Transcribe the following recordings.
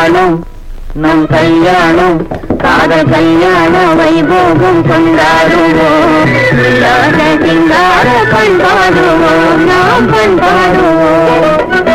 கல்யாணம் நம் கல்யாணம் காதல் கல்யாண வைபோகம் கொண்டாடுவோம் உல்லாச சிங்கார பண்பாடுவோம் நாம் பண்பாடுவோம்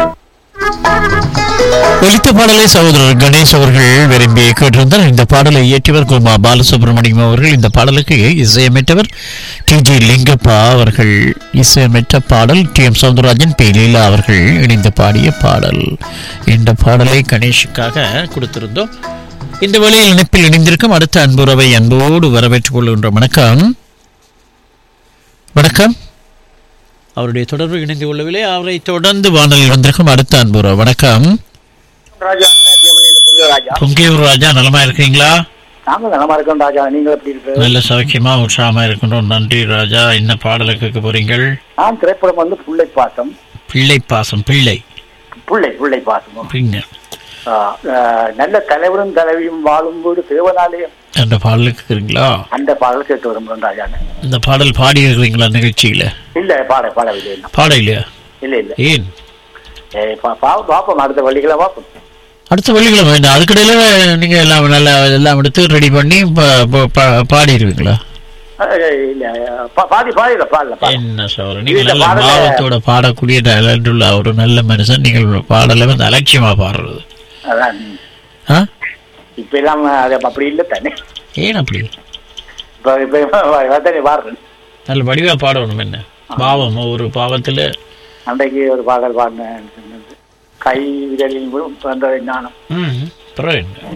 ஒலித்த பாடலை சகோதரர் கணேஷ் அவர்கள் விரும்பி கேட்டிருந்தார் இந்த பாடலை இயற்றியவர் குமா பாலசுப்ரமணியம் அவர்கள் இந்த பாடலுக்கு இசையமைத்தவர் டி ஜி லிங்கப்பா அவர்கள் இசையமைத்த பாடல் T M Soundararajan P Leela அவர்கள் இணைந்து பாடிய பாடல் இந்த பாடலை கணேஷுக்காக கொடுத்திருந்தோம் இந்த வழியில் இணைப்பில் இணைந்திருக்கும் அடுத்த அன்புறவை அன்போடு வரவேற்றுக் கொள்கின்ற வணக்கம் வணக்கம் அவருடைய தொடர்பு இணைந்து கொள்ளவில்லை அவரை தொடர்ந்து வானலில் வந்திருக்கும் அடுத்த அன்புறவு வணக்கம் ராஜா ஜெமினியில புதிய ராஜா பொங்கியூர் ராஜா நலமா இருக்கீங்களா நாங்க நலமா இருக்கோம் ராஜா நீங்க எப்படி இருக்கு நல்ல சௌக்கியமா உற்சாகமா இருக்கின்றோம் நன்றி ராஜா என்ன பாடலை கேட்க போறீங்கள் நான் திரைப்படம் வந்து புள்ளை பாசம் பிள்ளை பாசம் பிள்ளை புள்ளை புள்ளை பாசம் பிங்க ஆ, ஆ, நல்ல தலைவரும் தலைவியும் வாழும் வீடு தேவனாலயம் அந்த பாடல் கேட்குறீங்களா அந்த பாடல் கேட்டு விரும்புகிறேன் ராஜா இந்த பாடல் பாடி இருக்கிறீங்களா நிகழ்ச்சியில இல்ல பாட பாடவில்லை இன்னும். பாட இல்லையா இல்ல இல்ல ஏன் ஏ, பா- பா- பார்ப்போம் அடுத்த வழிகளை பார்ப்போம் அடுத்த வெள்ளிக்கிழமை இந்த அதுக்கிடையில நீங்க எல்லாம் நல்லா எல்லாம் எடுத்து ரெடி பண்ணி பா- பா- பா- பாடிடுவீங்களா ஆ, இல்ல பா- பாதி பாதியில பாடல பாடல என்ன சார் நீங்க இந்த நல்ல பாடலை- பாவத்தோட பாடக்கூடிய talent உள்ள ஒரு நல்ல மனுஷன் நீங்கள் பாடலை வந்து அலட்சியமா பாடுறது அதான் ஆ இப்ப எல்லாம் அது அப்படி இல்ல தானே ஏன் அப்படி இப்ப இப்ப தானே பாடுறேன் நல்ல வடிவா பாடணும் என்ன பாவம் ஒரு பாவத்துல அன்றைக்கு ஒரு பாடல் பாடினேன் சொன்னது. கை விரலில் வந்த ஞானம் ம் அப்புறம் என்ன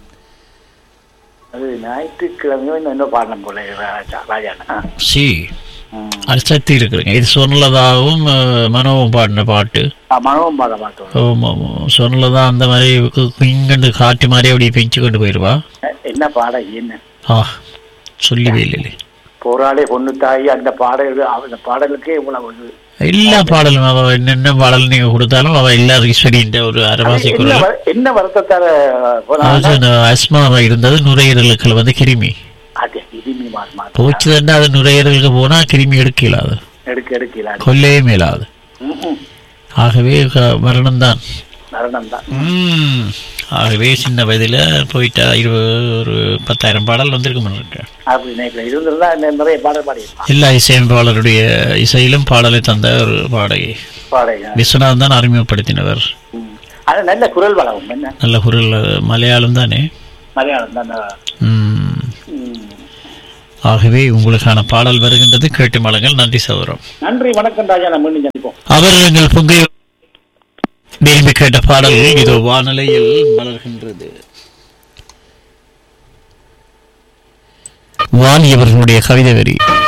அது ஞாயிற்றுக்கிழமையோ இன்னும் பாடணும் போல ராஜா ராஜாண்ணா ஆ. சி ம். அது சக்தி இருக்குதுங்க இது சொன்னலதாவும் அஹ், மனோவும் பாடின பாட்டு ஆ, மனோவும் பாட மாட்டோம் ஆமா, ஆமா. சொன்னலதா அந்த மாதிரி இங்கண்டு காட்டு மாதிரி அப்படி பெஞ்சு கொண்டு போயிடுவா என்ன பாடம் என்ன ஆ சொல்லவே இல்லை போராளி பொண்ணு தாய் அந்த பாடல் அந்த பாடலுக்கே இவ்வளவு இது. எல்லா பாடலும் அவ என்னென்ன பாடல் நீங்க கொடுத்தாலும் அவ எல்லாரும் ஈஸ்வரின்ற ஒரு அரைவாசி என்ன குரல் வரு- என்ன வருத்தத்தால போனா அது அந்த அஸ்மாவா இருந்தது நுரையீரலுக்குள்ள வந்து கிருமி அது இனிமே மாறு மாறு போச்சு தண்டா அது நுரையீரலுக்கு போனா கிருமி எடுக்க இயலாது எடுக்க எடுக்கல கொல்லவே மேலாது ஆகவே க- மரணம்தான் மரணம் தான் ம். ஆகவே சின்ன வயதில் போயிட்டா இருபது ஒரு பத்தாயிரம் பாடல் வந்திருக்கும் நினைக்கிறேன். அப்படி நினைக்கல இருந்திருந்தா இன்னும் நிறைய பாடல் பாடியிருப்பான் எல்லா இசையமைப்பாளருடைய இசையிலும் பாடலை தந்த ஒரு பாடகி பாடகை விஸ்வநாதன் தான் அறிமுகப்படுத்தினவர் ம். அது நல்ல குரல் வளம் என்ன நல்ல குரல் மலையாளம் தானே மலையாளம் தான் ம். ம். ஆகவே உங்களுக்கான பாடல் வருகின்றது கேட்டு மலங்கள் நன்றி சௌரம் நன்றி வணக்கம் ராஜா நம்ம மீண்டும் சந்திப்போம் அவர் எங்கள் பொங்கை விரும்பி கேட்ட பாடல் இதோ வானலையில் மலர்கின்றது வாலி அவர்களுடைய கவிதை வரி